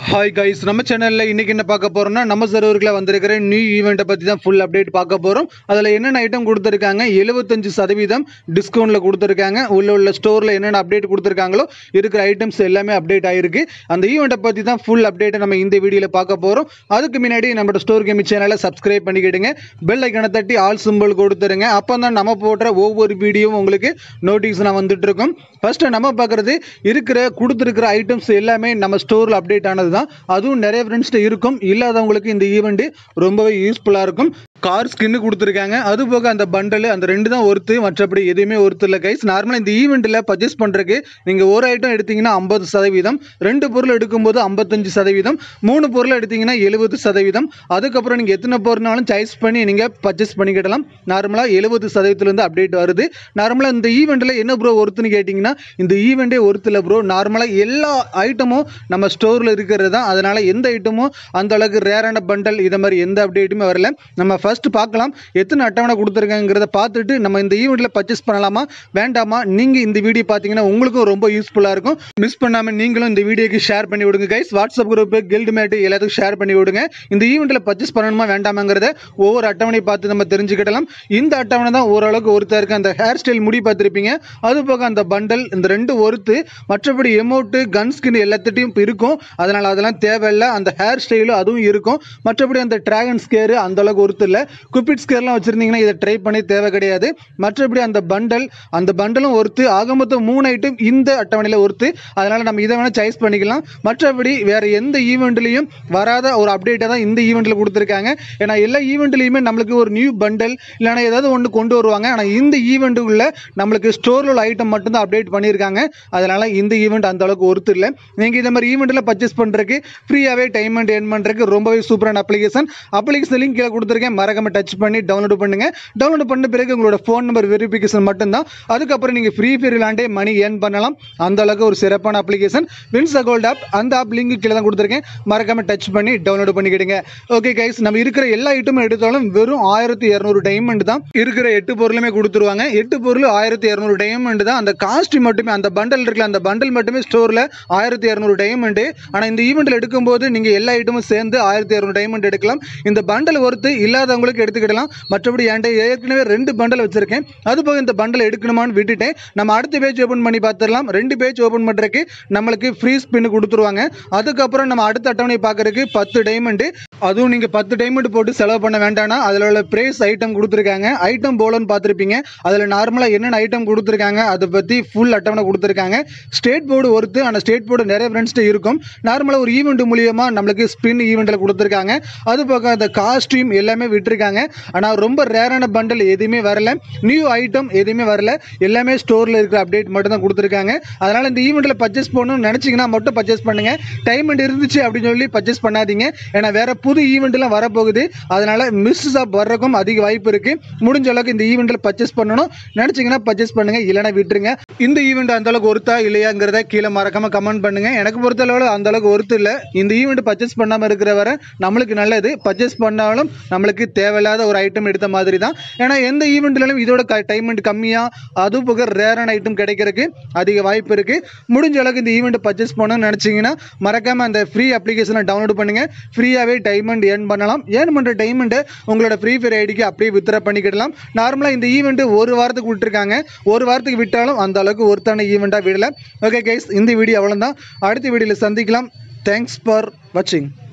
hi guys நம்ம சேனலில் இன்றைக்கி என்ன பார்க்க போகிறோம்னா நம்ம சர்வருக்குள்ள வந்திருக்கிற நியூ ஈவெண்ட்டை பற்றி தான் ஃபுல் அப்டேட் பார்க்க போகிறோம் அதில் என்னென்ன ஐட்டம் கொடுத்துருக்காங்க எழுபத்தஞ்சு சதவீதம் டிஸ்கவுண்ட்டில் கொடுத்துருக்காங்க உள்ள உள்ள ஸ்டோரில் என்னென்ன அப்டேட் கொடுத்துருக்காங்களோ இருக்கிற ஐட்டம்ஸ் எல்லாமே அப்டேட் ஆகிருக்கு அந்த ஈவெண்ட்டை பற்றி தான் ஃபுல் அப்டேட்டை நம்ம இந்த வீடியோவில் பார்க்க போகிறோம் அதுக்கு முன்னாடி நம்மளோட ஸ்டோர் கேமி சேனலை சப்ஸ்கிரைப் பண்ணிக்கிடுங்க பெல் ஐக்கனை தட்டி ஆல் சிம்பிள் கொடுத்துருங்க அப்போ தான் நம்ம போடுற ஒவ்வொரு வீடியோவும் உங்களுக்கு நோட்டிஃபிகேஷனாக வந்துட்டு இருக்கும் ஃபஸ்ட்டு நம்ம பார்க்குறது இருக்கிற கொடுத்துருக்கிற ஐட்டம்ஸ் எல்லாமே நம்ம ஸ்டோரில் அப்டேட் ஆனது தான் அதுவும் நிறைய ஃப்ரெண்ட்ஸ்ட்டு இருக்கும் இல்லாதவங்களுக்கு இந்த ஈவெண்ட்டு ரொம்பவே யூஸ்ஃபுல்லாக இருக்கும் கார் ஸ்கின்னு கொடுத்துருக்காங்க அது போக அந்த பண்டல் அந்த ரெண்டு தான் ஒருத்து மற்றபடி எதுவுமே ஒருத்து இல்லை கைஸ் நார்மலாக இந்த ஈவெண்ட்டில் பர்ச்சேஸ் பண்ணுறதுக்கு நீங்கள் ஒரு ஐட்டம் எடுத்தீங்கன்னா ஐம்பது சதவீதம் ரெண்டு பொருள் எடுக்கும்போது ஐம்பத்தஞ்சு சதவீதம் மூணு பொருள் எடுத்தீங்கன்னா எழுபது சதவீதம் அதுக்கப்புறம் நீங்கள் எத்தனை பொருள்னாலும் சாய்ஸ் பண்ணி நீங்கள் பர்ச்சேஸ் பண்ணிக்கிடலாம் நார்மலாக எழுபது சதவீதத்துலேருந்து அப்டேட் வருது நார்மலாக இந்த ஈவெண்ட்டில் என்ன ப்ரோ ஒருத்துன்னு கேட்டிங்கன்னா இந்த ஈவெண்ட்டே ஒருத்தில் ப்ரோ நார்மலாக எல்லா ஐட்டமும் நம்ம ஸ்டோரில் இருக்கிறது தான் அதனால் எந்த ஐட்டமும் அந்த அளவுக்கு ரேரான பண்டல் இதை மாதிரி எந்த அப்டேட்டுமே வரல நம்ம ஃபர்ஸ்ட் பார்க்கலாம் எத்தனை அட்டவணை கொடுத்துருக்காங்கிறத பார்த்துட்டு நம்ம இந்த ஈவெண்ட்டில் பர்ச்சேஸ் பண்ணலாமா வேண்டாமா நீங்கள் இந்த வீடியோ பார்த்தீங்கன்னா உங்களுக்கும் ரொம்ப யூஸ்ஃபுல்லாக இருக்கும் மிஸ் பண்ணாமல் நீங்களும் இந்த வீடியோக்கு ஷேர் பண்ணி விடுங்க கைஸ் வாட்ஸ்அப் குரூப்பு கில்டு மேட்டு எல்லாத்துக்கும் ஷேர் பண்ணி விடுங்க இந்த ஈவெண்ட்டில் பர்ச்சேஸ் பண்ணணுமா வேண்டாமாங்கிறத ஒவ்வொரு அட்டவணை பார்த்து நம்ம தெரிஞ்சுக்கிடலாம் இந்த அட்டவணை தான் ஓரளவுக்கு ஒருத்தர் இருக்கு அந்த ஹேர் ஸ்டைல் முடி பார்த்துருப்பீங்க அது போக அந்த பண்டல் இந்த ரெண்டு ஒருத்து மற்றபடி எமௌண்ட்டு கன் ஸ்கின் எல்லாத்திட்டையும் இப்போ இருக்கும் அதனால் அதெல்லாம் தேவையில்லை அந்த ஹேர் ஸ்டைலும் அதுவும் இருக்கும் மற்றபடி அந்த டிராகன் ஸ்கேரு அந்த அளவுக்கு ஒருத்து இல்லை குப்பிட் ஸ்கேர்லாம் வச்சுருந்தீங்கன்னா இதை ட்ரை பண்ணி தேவை கிடையாது மற்றபடி அந்த பண்டல் அந்த பண்டலும் ஒருத்து ஆக மொத்தம் மூணு ஐட்டம் இந்த அட்டவணையில் ஒருத்து அதனால் நம்ம இதை வேணால் சாய்ஸ் பண்ணிக்கலாம் மற்றபடி வேறு எந்த ஈவெண்ட்லேயும் வராத ஒரு அப்டேட்டை தான் இந்த ஈவெண்ட்டில் கொடுத்துருக்காங்க ஏன்னா எல்லா ஈவெண்ட்லேயுமே நம்மளுக்கு ஒரு நியூ பண்டல் இல்லைனா ஏதாவது ஒன்று கொண்டு வருவாங்க ஆனால் இந்த ஈவெண்ட்டுக்குள்ள நம்மளுக்கு ஸ்டோரில் உள்ள ஐட்டம் மட்டும்தான் அப்டேட் பண்ணியிருக்காங்க அதனால் இந்த ஈவெண்ட் அந்த அளவுக்கு ஒருத்து இல்லை நீங்கள் இந்த மாதிரி ஈவெண்ட்டில் பர்ச்சேஸ் பண்ணுறதுக்கு ஃப்ரீயாகவே டைம் அண்ட் என் பண்ணுறதுக்கு ரொம்பவே சூப்பரான அப்ளிகேஷன் அப்ளிகேஷன் லிங்க் கீழே கொடுத்துருக்கேன் மறக்காம டச் பண்ணி டவுன்லோட் பண்ணுங்கள் டவுன்லோட் பண்ண பிறகு உங்களோட ஃபோன் நம்பர் வெரிஃபிகேஷன் மட்டும்தான் அதுக்கப்புறம் நீங்கள் ஃப்ரீ ஃபயர் விளாண்டே மணி ஏர்ன் பண்ணலாம் அந்த அளவுக்கு ஒரு சிறப்பான அப்ளிகேஷன் வின்ஸ் கோல்ட் ஆப் அந்த ஆப் லிங்க் கீழே தான் கொடுத்துருக்கேன் மறக்காம டச் பண்ணி டவுன்லோட் பண்ணிக்கிடுங்க ஓகே கைஸ் நம்ம இருக்கிற எல்லா ஐட்டமும் எடுத்தாலும் வெறும் ஆயிரத்தி இரநூறு டைமண்ட் தான் இருக்கிற எட்டு பொருளுமே கொடுத்துருவாங்க எட்டு பொருள் ஆயிரத்தி இரநூறு டைமண்ட் தான் அந்த காஸ்ட் மட்டுமே அந்த பண்டல் இருக்குல்ல அந்த பண்டல் மட்டுமே ஸ்டோரில் ஆயிரத்தி இரநூறு டைமண்ட் ஆனால் இந்த ஈவெண்ட்டில் எடுக்கும்போது நீங்கள் எல்லா ஐட்டமும் சேர்ந்து ஆயிரத்தி இரநூறு டைமண்ட் எடுக்கலாம் இந்த பண்டல் ஒருத்து இல்லாதவங்களுக்கு எடுத்துக்கிடலாம் மற்றபடி என்கிட்ட ஏற்கனவே ரெண்டு பண்டல் வச்சிருக்கேன் அது போக இந்த பண்டல் எடுக்கணுமான்னு விட்டுட்டேன் நம்ம அடுத்த பேஜ் ஓப்பன் பண்ணி பார்த்துடலாம் ரெண்டு பேஜ் ஓப்பன் பண்ணுறதுக்கு நம்மளுக்கு ஃப்ரீ ஸ்பின் கொடுத்துருவாங்க அதுக்கப்புறம் நம்ம அடுத்த அட்டவணை பார்க்கறதுக்கு பத்து டைமண்டு அதுவும் நீங்கள் பத்து டைமண்ட் போட்டு செலவு பண்ண வேண்டாம்னா அதில் உள்ள ப்ரைஸ் ஐட்டம் கொடுத்துருக்காங்க ஐட்டம் போலன்னு பார்த்துருப்பீங்க அதில் நார்மலாக என்னென்ன ஐட்டம் கொடுத்துருக்காங்க அதை பற்றி ஃபுல் அட்டவணை கொடுத்துருக்காங்க ஸ்டேட் போர்டு ஒருத்து ஆனால் ஸ்டேட் போர்டு நிறைய ஃப்ரெண்ட்ஸ்ட்டு இருக்கும் நார்மலாக ஒரு ஈவெண்ட் மூலியமாக நம்மளுக்கு ஸ்பின் ஈவெண்ட்டில் கொடுத்துருக்காங்க அது போக அந்த காஸ்டியூம் எல்லாமே விட்டுருக்காங்க ஆனால் ரொம்ப ரேரான பண்டல் எதுவுமே வரல நியூ ஐட்டம் எதுவுமே வரல எல்லாமே ஸ்டோரில் இருக்கிற அப்டேட் மட்டும் தான் கொடுத்துருக்காங்க அதனால் இந்த ஈவெண்ட்டில் பர்ச்சேஸ் பண்ணணும்னு நினச்சிங்கன்னா மட்டும் பர்ச்சேஸ் பண்ணுங்கள் டைமண்ட் இருந்துச்சு அப்படின்னு சொல்லி பர்ச்சேஸ் பண்ணாதீங்க ஏன்னா வேறு புது ஈவெண்ட்லாம் வரப்போகுது அதனால் மிஸ்ஸஸ் ஆஃப் வர்றதுக்கும் அதிக வாய்ப்பு இருக்குது முடிஞ்ச அளவுக்கு இந்த ஈவெண்ட்டில் பர்ச்சேஸ் பண்ணணும் நினச்சிங்கன்னா பர்ச்சேஸ் பண்ணுங்கள் இல்லைனா விட்டுருங்க இந்த ஈவெண்ட் அந்த அளவுக்கு ஒருத்தா இல்லையாங்கிறத கீழே மறக்காம கமெண்ட் பண்ணுங்க எனக்கு பொறுத்தளவில் அந்த அளவுக்கு ஒருத்து இல்லை இந்த ஈவெண்ட் பர்ச்சேஸ் பண்ணாமல் இருக்கிற வரை நம்மளுக்கு நல்லது பர்ச்சேஸ் பண்ணாலும் நம்மளுக்கு தேவையில்லாத ஒரு ஐட்டம் எடுத்த மாதிரி தான் ஏன்னா எந்த ஈவெண்ட்லையும் இதோட டைமண்ட் கம்மியாக அது போக ரேரான ஐட்டம் கிடைக்கிறதுக்கு அதிக வாய்ப்பு இருக்குது முடிஞ்ச அளவுக்கு இந்த ஈவெண்ட் பர்ச்சேஸ் பண்ணணும்னு நினச்சிங்கன்னா மறக்காமல் அந்த ஃப்ரீ அப்ளிகேஷனை டவுன்லோட் பண்ணுங்கள் ஃப்ரீயாகவே டைமண்ட் ஏர்ன் பண்ணலாம் ஏர்ன் பண்ணுற டைமண்ட்டை உங்களோட ஃப்ரீ ஃபயர் ஐடிக்கு அப்படியே வித்ரா பண்ணிக்கிடலாம் நார்மலாக இந்த ஈவெண்ட்டு ஒரு வாரத்துக்கு விட்டுருக்காங்க ஒரு வாரத்துக்கு விட்டாலும் அந்த அளவுக்கு ஒருத்தான ஈவெண்ட்டாக விடல ஓகே கைஸ் இந்த வீடியோ அவ்வளோதான் அடுத்த வீடியோவில் சந்திக்கலாம் தேங்க்ஸ் ஃபார் வாட்சிங்